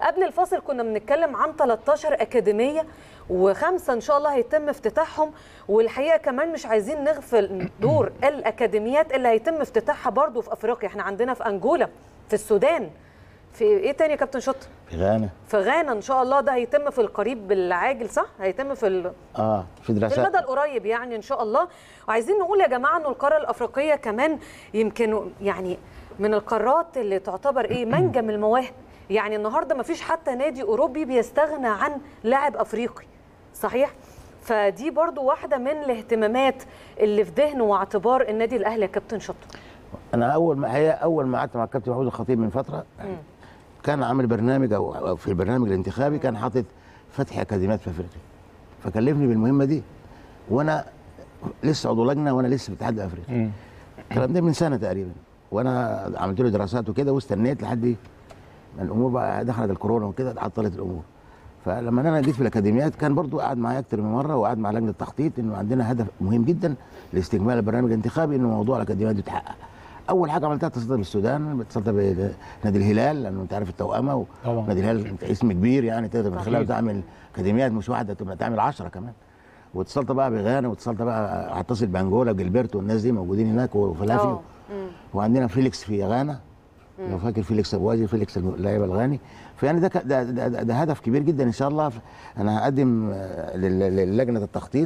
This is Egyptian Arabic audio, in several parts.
قبل الفاصل كنا بنتكلم عن 13 اكاديميه وخمسه ان شاء الله هيتم افتتاحهم والحقيقه كمان مش عايزين نغفل دور الاكاديميات اللي هيتم افتتاحها برضو في افريقيا احنا عندنا في انجولا في السودان في ايه تاني يا كابتن شط في غانا في غانا ان شاء الله ده هيتم في القريب العاجل صح هيتم في ال... اه في في دراسات المدى القريب يعني ان شاء الله وعايزين نقول يا جماعه انه القاره الافريقيه كمان يمكن يعني من القارات اللي تعتبر ايه منجم المواهب يعني النهارده ما فيش حتى نادي اوروبي بيستغنى عن لاعب افريقي صحيح فدي برضو واحده من الاهتمامات اللي في ذهن واعتبار النادي الاهلي يا كابتن شطه انا اول ما هي اول ما قعدت مع الكابتن محمود الخطيب من فتره كان عامل برنامج او أو في البرنامج الانتخابي كان حاطط فتح اكاديميات في افريقيا فكلفني بالمهمه دي وانا لسه عضو لجنه وانا لسه في الاتحاد الافريقي الكلام ده من سنه تقريبا وانا عملت له دراسات وكده واستنيت لحد ايه ما الامور بقى دخلت الكورونا وكده اتعطلت الامور فلما انا جيت في الاكاديميات كان برضو قعد معايا اكتر من مره وقعد مع لجنه التخطيط انه عندنا هدف مهم جدا لاستكمال البرنامج الانتخابي انه موضوع الاكاديميات يتحقق اول حاجه عملتها اتصلت بالسودان اتصلت بنادي الهلال لانه انت عارف التوأمه طبعا. ونادي الهلال انت اسم كبير يعني تقدر من خلاله أكيد. تعمل اكاديميات مش واحده تبقى تعمل 10 كمان واتصلت بقى بغانا واتصلت بقى هتصل بانجولا وجilberto والناس دي موجودين هناك وفلافيو آه. مم. وعندنا فيليكس في غانا لو فاكر فيليكس ابواجي فيليكس اللاعب الغاني فيعني ده, ك- ده, ده, ده, ده هدف كبير جدا ان شاء الله انا هقدم آه، لل- للجنه التخطيط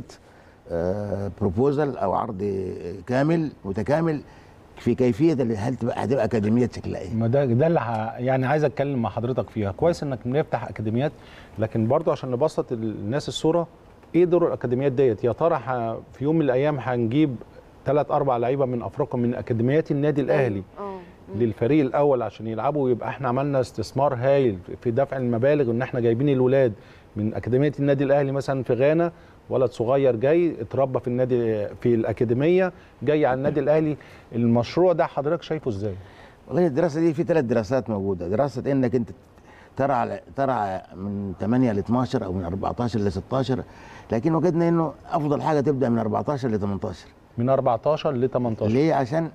بروبوزال او عرض كامل متكامل في كيفيه اللي هل تبقى هتبقى اكاديميه شكلها ايه ما ده ده اللي ه- يعني عايز اتكلم مع حضرتك فيها كويس انك بنفتح اكاديميات لكن برضه عشان نبسط الناس الصوره ايه دور الاكاديميات ديت يا ترى ح- في يوم من الايام هنجيب ثلاث اربع لعيبه من افريقيا من اكاديميات النادي الاهلي اه للفريق الاول عشان يلعبوا ويبقى احنا عملنا استثمار هايل في دفع المبالغ ان احنا جايبين الولاد من اكاديميه النادي الاهلي مثلا في غانا ولد صغير جاي اتربى في النادي في الاكاديميه جاي على النادي الاهلي المشروع ده حضرتك شايفه ازاي؟ والله الدراسه دي في ثلاث دراسات موجوده دراسه انك انت ترعى ترعى من 8 ل 12 او من 14 ل 16 لكن وجدنا انه افضل حاجه تبدا من 14 ل 18 من 14 ل 18 ليه عشان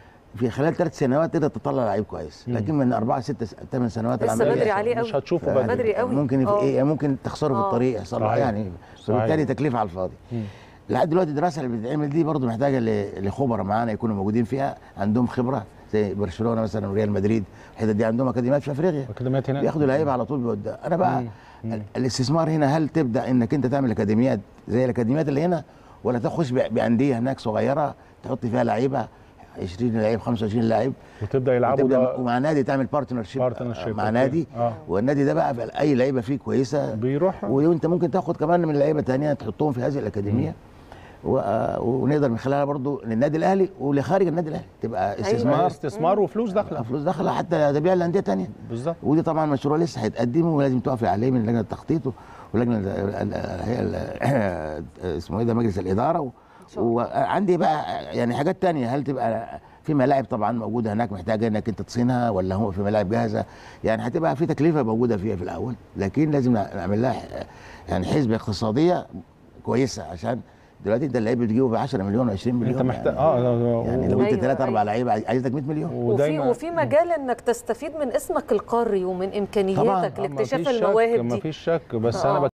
في خلال ثلاث سنوات تقدر تطلع لعيب كويس لكن من اربعه ست ثمان سنوات لسه العملية بدري عليه مش قوي هتشوفه يعني بدري بدري قوي. ممكن آه. في ايه ممكن تخسره في آه. الطريق يحصل له صحيح. يعني صحيح. فبالتالي تكلفه على الفاضي مم. لحد دلوقتي الدراسه اللي بتتعمل دي برضه محتاجه ل- لخبراء معانا يكونوا موجودين فيها عندهم خبره زي برشلونه مثلا وريال مدريد الحتت دي عندهم اكاديميات في افريقيا اكاديميات هناك بياخدوا لعيبه على طول بيودوا انا بقى مم. مم. ال- الاستثمار هنا هل تبدا انك انت تعمل اكاديميات زي الاكاديميات اللي هنا ولا تخش ب- بانديه هناك صغيره تحط فيها لعيبه 20 لعيب 25 لاعب وتبدا يلعبوا وتبدا ده ومع نادي تعمل بارتنرشيب Partnership، مع أوكي. نادي آه. والنادي ده بقى بقى اي لعيبه فيه كويسه بيروح وانت ممكن تاخد كمان من لعيبه تانية تحطهم في هذه الاكاديميه و- آه، ونقدر من خلالها برضو للنادي الاهلي ولخارج النادي الاهلي تبقى استثمار استثمار وفلوس داخله فلوس داخله حتى تبيع لانديه تانية بالظبط ودي طبعا مشروع لسه هيتقدم ولازم تقفي عليه من لجنه التخطيط ولجنه ال- ال- ال- هي ال- اسمه ايه ده مجلس الاداره و- وعندي بقى يعني حاجات تانية هل تبقى في ملاعب طبعا موجوده هناك محتاجه انك انت تصينها ولا هو في ملاعب جاهزه يعني هتبقى في تكلفه موجوده فيها في الاول لكن لازم نعمل لها يعني حسبه اقتصاديه كويسه عشان دلوقتي انت اللعيب بتجيبه ب 10 مليون و20 مليون انت محتاج يعني, اه يعني لو انت أيوة، ثلاث اربع أيوة. لعيبه عايز لك 100 مليون وفي وفي مجال انك تستفيد من اسمك القاري ومن طبعاً. امكانياتك آه، لاكتشاف مفيش شك- المواهب دي مفيش شك بس آه. انا